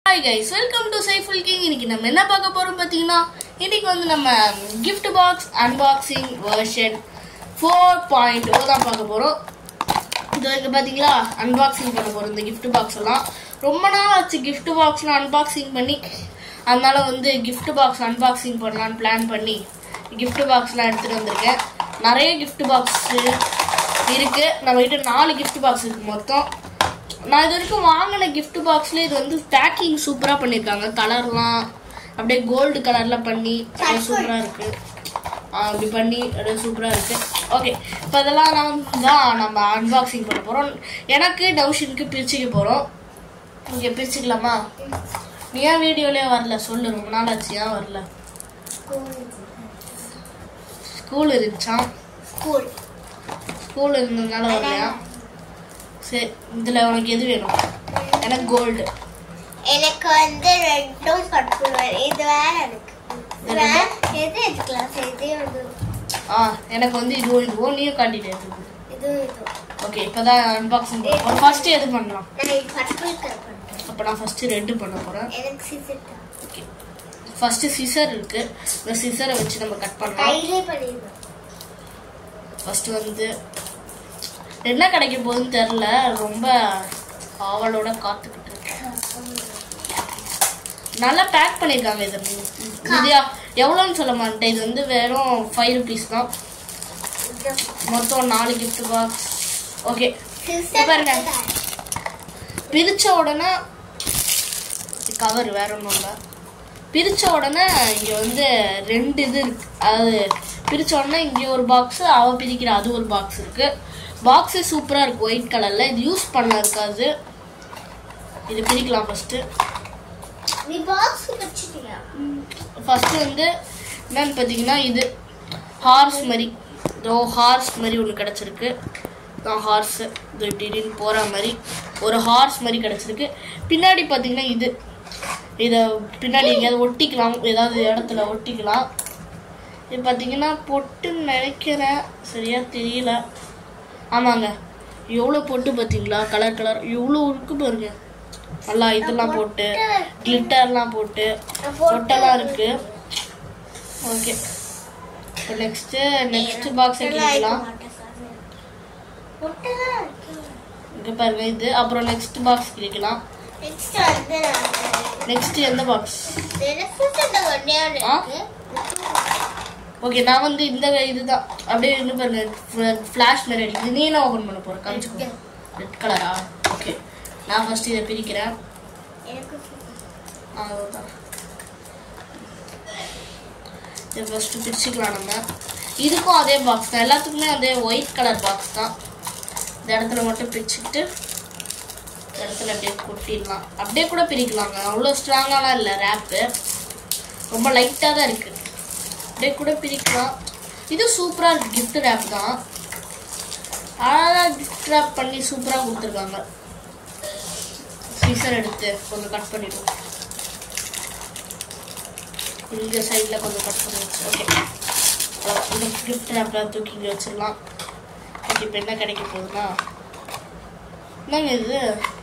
Hi guys welcome to Saiful king இன்னைக்கு நம்ம என்ன பார்க்க போறோம் பார்த்தீங்கன்னா இன்னைக்கு வந்து நம்ம gift box unboxing version four point O தான் பார்க்க போறோம் இது இங்க பாத்தீங்களா அன்பாக்சிங் பண்ண போறோம் இந்த gift பாக்ஸ் எல்லாம் ரொம்ப நாள் ஆச்சு gift பாக்ஸ்லாம் அன்பாக்சிங் பண்ணி அதனால வந்து gift பாக்ஸ் அன்பாக்சிங் பண்ணலாம்னு பிளான் பண்ணி gift பாக்ஸ்லாம் எடுத்துட்டு வந்திருக்கேன் நிறைய gift பாக்ஸ் இருக்கு நம்ம கிட்ட நாலு gift பாக்ஸ் இருக்கு மொத்தம் நான் இது வரைக்கும் வாங்கின gift பாக்ஸ்ல இது வந்து பேக்கிங் சூப்பரா பண்ணிருக்காங்க கலர்லாம் அப்படியே கோல்டு கலர்ல பண்ணி சூப்பரா இருக்கு ஆ, அப்படி பண்ணி அப்படியே சூப்பரா இருக்கு ஓகே இப்போ இதெல்லாம் நாம் தான் நம்ம அன்பாக்சிங் பண்ண போறோம் எனக்கு டவுஷனுக்கு பிரிச்சுக்க போறோம் இங்க பிரிச்சுக்கலாமா நீ ஏன் வீடியோலயே வரல சொல்லு ரொம்ப நாள் ஆச்சு ஏன் வரல ஸ்கூல் இருந்துச்சான் ஸ்கூல் ஸ்கூல் இருந்ததுனால வரலையா சரி இதுல உனக்கு எது வேணும் எனக்கு கோல்டு எனக்கு வந்து ரெண்டும் பர்பிள் இது வேற எனக்கு இது வேற எது எடுக்கலாம் சரி, இது வந்து ஆ எனக்கு வந்து இதுவும் இதுவும் நீயும் காட்டிட்டு இருக்கு இது இது ஓகே இப்போதான் அன்பாக்சிங் பண்ண போறோம் ஃபர்ஸ்ட் எது பண்ணலாம் நான் இது பர்பிள் கலர் பண்றேன் அப்போ நான் ஃபர்ஸ்ட் ரெட்டு பண்ண போறேன் எனக்கு சிசர் ஓகே ஃபர்ஸ்ட் சிசர் இருக்கு இந்த சிசரை வச்சு நம்ம கட் பண்ணலாம் கையிலே பண்ணிடுவேன் ஃபர்ஸ்ட் வந்து என்ன கிடைக்க போகுதுன்னு தெரில ரொம்ப ஆவலோட காத்துக்கிட்டு இருக்கேன் நல்லா பேக் பண்ணியிருக்காங்க இது இது எவ்வளோன்னு சொல்ல மாட்டேன் இது வந்து வெறும் ஃபைவ் ருபீஸ் தான் இது மொத்தம் நாலு gift பாக்ஸ் ஓகே சிசர் பாருங்க. பிரிச்ச உடனே கவர் வேற ஒன்றும் இல்லை பிரிச்ச உடனே இங்கே வந்து ரெண்டு இது இருக்கு அதாவது பிரிச்ச உடனே இங்கே ஒரு பாக்ஸ் அவ பிரிக்கிற அது ஒரு பாக்ஸ் இருக்கு பாக்ஸே சூப்பராக இருக்கு ஒயிட் கலர்ல இது யூஸ் பண்ண இருக்காது இது பிரிக்கலாம் ஃபர்ஸ்ட் நீ பாக்ஸ் வச்சிட்டியா ஃபர்ஸ்ட் வந்து என்னன்னு பார்த்தீங்கன்னா இது ஹார்ஸ் மாதிரி இதோ ஹார்ஸ் மாதிரி ஒன்று கிடச்சிருக்கு தான் ஹார்ஸ் இது இப்படி இப்படின்னு போகிற மாதிரி ஒரு ஹார்ஸ் மாதிரி கிடச்சிருக்கு பின்னாடி பார்த்தீங்கன்னா இது இதை பின்னாடி எங்கேயாவது ஒட்டிக்கலாம் ஏதாவது இடத்துல ஒட்டிக்கலாம் இது பார்த்தீங்கன்னா பொட்டுன்னு நினைக்கிறேன் சரியா தெரியல ஆமாங்க எவ்வளோ பொட்டு பார்த்தீங்களா கலர் கலர் எவ்வளோ இருக்கு பாருங்க நல்லா இதெல்லாம் போட்டு கிளிட்டர்லாம் போட்டு பொட்டெல்லாம் இருக்கு ஓகே இப்போ நெக்ஸ்ட் நெக்ஸ்ட் பாக்ஸ் கிளிக்கலாம் இங்க பாருங்க இது அப்புறம் நெக்ஸ்ட் பாக்ஸ் கிளிக்கலாம் நெக்ஸ்ட் வந்து நான் நெக்ஸ்ட் எந்த பாக்ஸ் எனக்கு இந்த ஒன்னே ஆ? இருக்கு ஓகே நான் வந்து இந்த இதுதான் அப்படியே இருந்து பாருங்க ஃப்ளாஷ் மாதிரி அடிக்குது நீ என்ன ஓபன் பண்ண போற காமிச்சுக்கோ ரெட் கலரா ஓகே நான் ஃபர்ஸ்ட் இதை பிரிக்கிறேன் எனக்கு அவ்வளோதான் இது ஃபஸ்ட்டு பிரிச்சுக்கலாம் நம்ம இதுக்கும் அதே பாக்ஸ் தான் எல்லாத்துக்குமே அதே ஒயிட் கலர் பாக்ஸ் தான் இந்த இடத்துல மட்டும் பிரிச்சுக்கிட்டு இந்த இடத்துல அப்படியே கொட்டிடலாம் அப்படியே கூட பிரிக்கலாங்க அவ்வளோ ஸ்ட்ராங்காலாம் இல்லை ரேப்பு ரொம்ப லைட்டாக தான் இருக்குது அப்படியே கூட பிரிக்கலாம் இது சூப்பராக இருக்குது gift ரேப் தான் அழகாக கிஃப்ட் ரேப் பண்ணி சூப்பராக கொடுத்துருக்காங்க சீசர் எடுத்து கொஞ்சம் கட் பண்ணிடுவோம் இந்த சைடில் கொஞ்சம் கட் பண்ணி வச்சு ஓகே இந்த கிஃப்ட் ரேப்லாம் தூக்கி இங்கே வச்சிடலாம் ஓகே இப்போ என்ன கிடைக்க போகுதுன்னா என்னங்க இது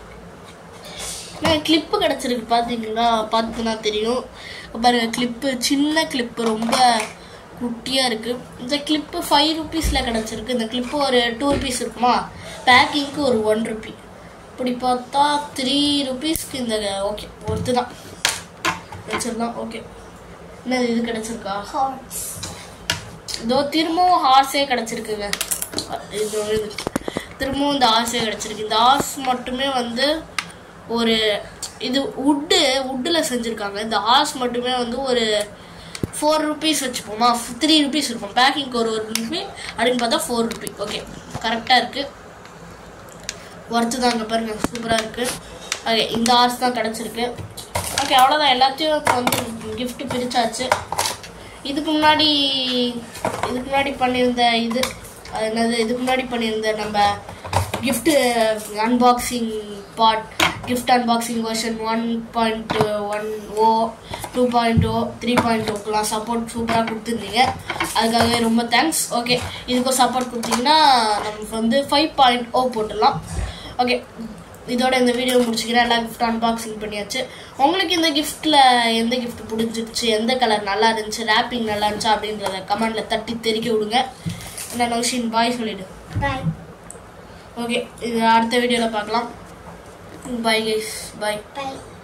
நான் கிளிப்பு கிடச்சிருக்கு பார்த்தீங்களா பார்த்தீங்கன்னா தெரியும் இப்ப பாருங்க கிளிப்பு சின்ன கிளிப்பு ரொம்ப குட்டியாக இருக்குது இந்த கிளிப்பு ஃபைவ் ருபீஸில் கிடச்சிருக்கு இந்த கிளிப்பு ஒரு டூ ருபீஸ் இருக்குமா பேக்கிங்க்கு ஒரு ஒன் ருபி இப்படி பார்த்தா த்ரீ ருபீஸ்க்கு இந்த ஓகே ஒருத்து தான் வச்சிடலாம் ஓகே என்ன இது கிடச்சிருக்கா ஹார்ட்ஸ் இதோ திரும்பவும் ஹார்ஸே கிடச்சிருக்குங்க இது ஒரு இது. திரும்பவும் இந்த ஹார்ஸே கிடச்சிருக்கு இந்த ஹார்ஸ் மட்டுமே வந்து ஒரு இது உட்டு உட்டில் செஞ்சுருக்காங்க இந்த ஹார்ஸ் மட்டுமே வந்து ஒரு ஃபோர் ருபீஸ் வச்சுப்போமா த்ரீ ருபீஸ் இருக்கும் பேக்கிங்க்கு ஒரு ஒரு ருபி அப்படின்னு பார்த்தா ஃபோர் ருபி ஓகே கரெக்டாக இருக்குது ஒர்த்து தான் அங்கே பாருங்க சூப்பராக இருக்குது ஓகே இந்த ஹார்ஸ் தான் கிடச்சிருக்கு ஓகே அவ்வளோதான் எல்லாத்தையும் இப்போ வந்து gift பிரிச்சாச்சு இதுக்கு முன்னாடி இதுக்கு முன்னாடி பண்ணியிருந்த இது அது என்னது இதுக்கு முன்னாடி பண்ணியிருந்த நம்ம gift unboxing part gift unboxing version one point one O two point O three point ஓக்கெலாம் சப்போர்ட் சூப்பராக கொடுத்துருந்தீங்க அதுக்காகவே ரொம்ப தேங்க்ஸ் ஓகே இதுக்கும் சப்போர்ட் கொடுத்தீங்கன்னா நமக்கு வந்து ஃபைவ் பாயிண்ட் ஓ போட்டுடலாம் ஓகே இதோட இந்த வீடியோ முடிச்சுக்கிறேன் எல்லா கிஃப்ட் அன்பாக்சிங் பண்ணியாச்சு உங்களுக்கு இந்த கிஃப்ட்டில் எந்த கிஃப்ட் பிடிச்சிருச்சு எந்த கலர் நல்லா இருந்துச்சு ரேப்பிங் நல்லா இருந்துச்சா அப்படின்றத கமெண்ட்டில் தட்டி தெரிக்க விடுங்க என்ன நௌஷின் பாய் சொல்லிடு பாய் ஓகே இது அடுத்த வீடியோவில் பார்க்கலாம் பாய் கைஸ் பாய் பாய்